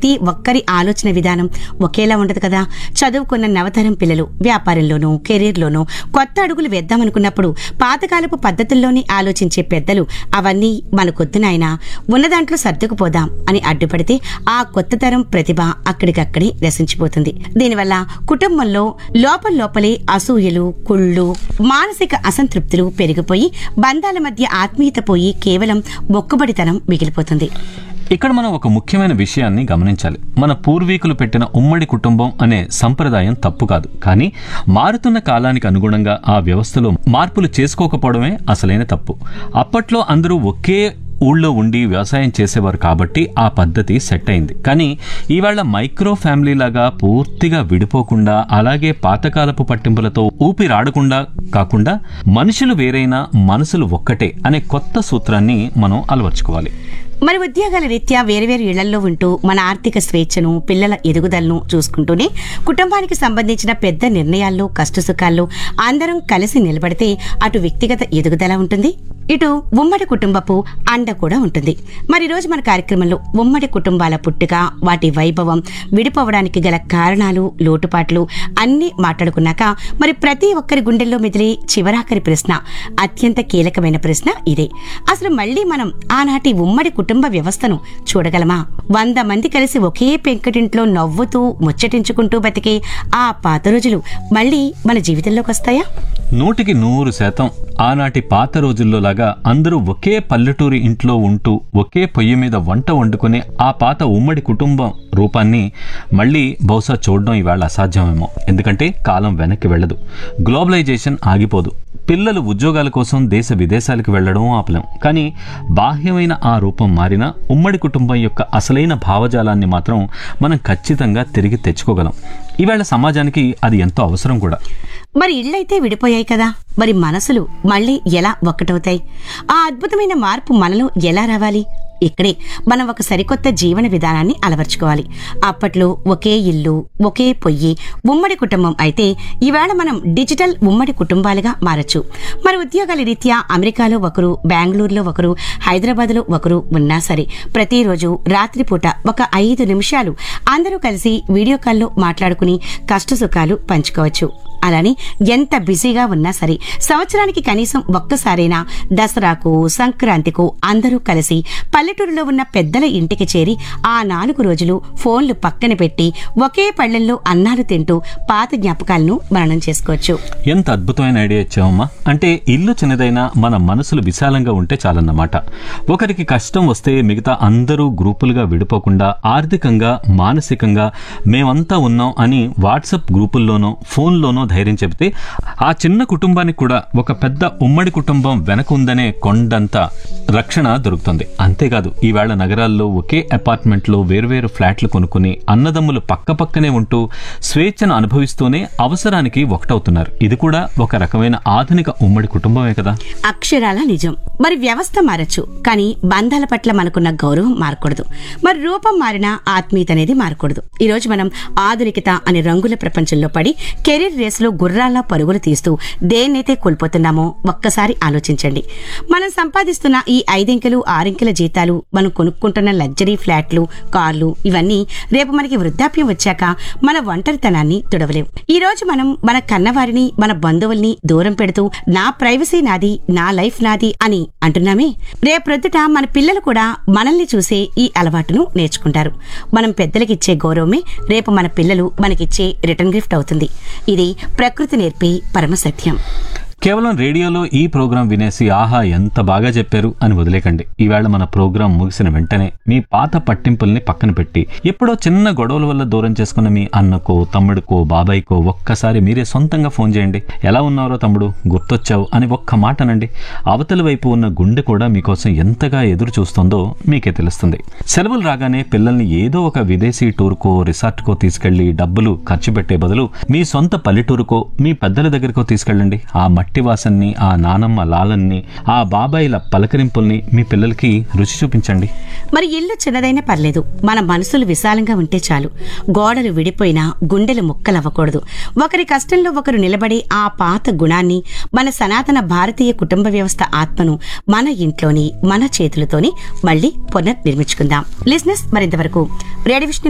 ప్రతి ఒక్కరి ఆలోచన విధానం ఒకేలా ఉండదు కదా చదువుకున్న నవతరం పిల్లలు వ్యాపారంలోనూ కెరీర్లోనూ కొత్త అడుగులు వేద్దామనుకున్నప్పుడు పాతకాలపు పద్ధతుల్లోనే ఆలోచించే పెద్దలు అవన్నీ మనకొద్దు నాయనా ఉన్న దాంట్లో సర్దుకుపోదాం అని అడ్డుపడితే ఆ కొత్త తరం ప్రతిభ అక్కడికక్కడే నశించిపోతుంది దీనివల్ల కుటుంబంలో లోపల లోపలే అసూయలు కుళ్ళు మానసిక అసంతృప్తులు పెరిగిపోయి బంధాల మధ్య ఆత్మీయత పోయి కేవలం మొక్కుబడితనం మిగిలిపోతుంది ఇక్కడ మనం ఒక ముఖ్యమైన విషయాన్ని గమనించాలి మన పూర్వీకులు పెట్టిన ఉమ్మడి కుటుంబం అనే సంప్రదాయం తప్పు కాదు కానీ మారుతున్న కాలానికి అనుగుణంగా ఆ వ్యవస్థలో మార్పులు చేసుకోకపోవడమే అసలైన తప్పు అప్పట్లో అందరూ ఒకే ఊళ్ళో ఉండి వ్యవసాయం చేసేవారు కాబట్టి ఆ పద్ధతి సెట్ అయింది కానీ ఈవేళ మైక్రో ఫ్యామిలీ లాగా పూర్తిగా విడిపోకుండా అలాగే పాతకాలపు పట్టింపులతో ఊపిరాడకుండా కాకుండా మనుషులు వేరైనా మనసులు ఒక్కటే అనే కొత్త సూత్రాన్ని మనం అలవర్చుకోవాలి మరి ఉద్యోగాల రీత్యా వేరువేరు ఇళ్లలో ఉంటూ మన ఆర్థిక స్వేచ్ఛను పిల్లల ఎదుగుదలను చూసుకుంటూనే కుటుంబానికి సంబంధించిన పెద్ద నిర్ణయాల్లో కష్టసుఖాల్లో అందరం కలిసి నిలబడితే అటు వ్యక్తిగత ఎదుగుదల ఉంటుంది ఇటు ఉమ్మడి కుటుంబపు అండ కూడా ఉంటుంది మరి ఈ రోజు మన కార్యక్రమంలో ఉమ్మడి కుటుంబాల పుట్టుక వాటి వైభవం విడిపోవడానికి గల కారణాలు లోటుపాట్లు అన్ని మాట్లాడుకున్నాక మరి ప్రతి ఒక్కరి గుండెల్లో మెదిలే చివరాఖరి ప్రశ్న అత్యంత కీలకమైన ప్రశ్న ఇదే అసలు మళ్ళీ మనం ఆనాటి ఉమ్మడి కుటుంబ వ్యవస్థను చూడగలమా వంద మంది కలిసి ఒకే పెంకటింట్లో నవ్వుతూ ముచ్చటించుకుంటూ బతికే ఆ పాత రోజులు మళ్ళీ మన జీవితంలోకి వస్తాయా నూటికి నూరు శాతం ఆనాటి పాత రోజుల్లో లాగా అందరూ ఒకే పల్లెటూరి ఇంట్లో ఉంటూ ఒకే పొయ్యి మీద వంట వండుకునే ఆ పాత ఉమ్మడి కుటుంబం రూపాన్ని మళ్ళీ బహుశా చూడడం ఇవాళ అసాధ్యమేమో ఎందుకంటే కాలం వెనక్కి వెళ్ళదు గ్లోబలైజేషన్ ఆగిపోదు పిల్లలు ఉద్యోగాల కోసం దేశ విదేశాలకు వెళ్లడం ఆపలేం కానీ బాహ్యమైన ఆ రూపం మారినా ఉమ్మడి కుటుంబం యొక్క అసలైన భావజాలాన్ని మాత్రం మనం ఖచ్చితంగా తిరిగి తెచ్చుకోగలం ఈవేళ సమాజానికి అది ఎంతో అవసరం కూడా మరి ఇళ్ళైతే విడిపోయాయి కదా మరి మనసులు మళ్ళీ ఎలా ఒక్కటవుతాయి ఆ అద్భుతమైన మార్పు మనలో ఎలా రావాలి ఇక్కడే మనం ఒక సరికొత్త జీవన విధానాన్ని అలవర్చుకోవాలి అప్పట్లో ఒకే ఇల్లు ఒకే పొయ్యి ఉమ్మడి కుటుంబం అయితే ఈవేళ మనం డిజిటల్ ఉమ్మడి కుటుంబాలుగా మారచ్చు మరి ఉద్యోగాల రీత్యా అమెరికాలో ఒకరు బెంగళూరులో ఒకరు హైదరాబాద్లో ఒకరు ఉన్నా సరే ప్రతిరోజు రాత్రిపూట ఒక ఐదు నిమిషాలు అందరూ కలిసి వీడియో కాల్లో మాట్లాడుకుని కష్టసుఖాలు పంచుకోవచ్చు అలానే ఎంత బిజీగా ఉన్నా సరే సంవత్సరానికి కనీసం ఒక్కసారైనా దసరాకు సంక్రాంతికు అందరూ కలిసి పల్లెటూరులో ఉన్న పెద్దల ఇంటికి చేరి ఆ నాలుగు రోజులు ఫోన్లు పక్కన పెట్టి ఒకే పళ్ళెంలో అన్నాలు తింటూ పాత జ్ఞాపకాలను మననం చేసుకోవచ్చు ఎంత అద్భుతమైన ఐడియా ఇచ్చావమ్మా అంటే ఇల్లు చిన్నదైనా మన మనసులు విశాలంగా ఉంటే చాలన్నమాట ఒకరికి కష్టం వస్తే మిగతా అందరూ గ్రూపులుగా విడిపోకుండా ఆర్థికంగా మానసికంగా మేమంతా ఉన్నాం అని వాట్సాప్ గ్రూపుల్లోనో ఫోన్లోనో ధైర్యం చెబితే ఆ చిన్న కుటుంబానికి కూడా ఒక పెద్ద ఉమ్మడి కుటుంబం వెనక ఉందనే కొండంత రక్షణ దొరుకుతుంది అంతేకాదు ఈవేళ నగరాల్లో ఒకే అపార్ట్మెంట్లో వేర్వేరు ఫ్లాట్లు కొనుక్కుని అన్నదమ్ములు పక్కపక్కనే ఉంటూ స్వేచ్ఛను అనుభవిస్తూనే అవసరానికి ఒకటవుతున్నారు ఇది కూడా ఒక రకమైన ఆధునిక ఉమ్మడి కుటుంబమే కదా అక్షరాల నిజం మరి వ్యవస్థ మారచ్చు కానీ బంధాల పట్ల మనకున్న గౌరవం మారకూడదు మరి రూపం మారినా ఆత్మీయత అనేది మారకూడదు ఈ రోజు మనం ఆధునికత అనే రంగుల ప్రపంచంలో పడి కెరీర్ రేసులో గుర్రాల్లా పరుగులు తీస్తూ దేన్నైతే కోల్పోతున్నామో ఒక్కసారి ఆలోచించండి మనం సంపాదిస్తున్న ఈ ఐదింకెలు ఆరింకెల జీతాలు మనం కొనుక్కుంటున్న లగ్జరీ ఫ్లాట్లు కార్లు ఇవన్నీ రేపు మనకి వృద్ధాప్యం వచ్చాక మన ఒంటరితనాన్ని తుడవలేం ఈ రోజు మనం మన కన్నవారిని మన బంధువుల్ని దూరం పెడుతూ నా ప్రైవసీ నాది నా లైఫ్ నాది అని అంటున్నామే రేపొద్దుట మన పిల్లలు కూడా మనల్ని చూసే ఈ అలవాటును నేర్చుకుంటారు మనం పెద్దలకిచ్చే గౌరవమే రేపు మన పిల్లలు మనకిచ్చే రిటర్న్ గిఫ్ట్ అవుతుంది ఇది ప్రకృతి నేర్పే పరమ సత్యం కేవలం రేడియోలో ఈ ప్రోగ్రాం వినేసి ఆహా ఎంత బాగా చెప్పారు అని వదిలేకండి ఈవేళ మన ప్రోగ్రాం ముగిసిన వెంటనే మీ పాత పట్టింపుల్ని పక్కన పెట్టి ఎప్పుడో చిన్న గొడవల వల్ల దూరం చేసుకున్న మీ అన్నకో తమ్ముడికో బాబాయ్కో ఒక్కసారి మీరే సొంతంగా ఫోన్ చేయండి ఎలా ఉన్నారో తమ్ముడు గుర్తొచ్చావు అని ఒక్క మాట అనండి అవతల వైపు ఉన్న గుండె కూడా మీకోసం ఎంతగా ఎదురు చూస్తుందో మీకే తెలుస్తుంది సెలవులు రాగానే పిల్లల్ని ఏదో ఒక విదేశీ టూర్కో రిసార్ట్కో తీసుకెళ్లి డబ్బులు ఖర్చు పెట్టే బదులు మీ సొంత పల్లెటూరుకో మీ పెద్దల దగ్గరకో తీసుకెళ్ళండి ఆ మట్టి వాసన్ని ఆ నానమ్మ లాలన్ని ఆ బాబాయిల పలకరింపుల్ని మీ పిల్లలకి రుచి చూపించండి మరి ఇల్లు చిన్నదైనా పర్లేదు మన మనసులు విశాలంగా ఉంటే చాలు గోడలు విడిపోయినా గుండెలు ముక్కలవ్వకూడదు ఒకరి కష్టంలో ఒకరు నిలబడి ఆ పాత గుణాన్ని మన సనాతన భారతీయ కుటుంబ వ్యవస్థ ఆత్మను మన ఇంట్లోని మన చేతులతోని మళ్ళీ పునర్నిర్మించుకుందాం లిజినెస్ మరింతవరకు రేడియో విష్ణు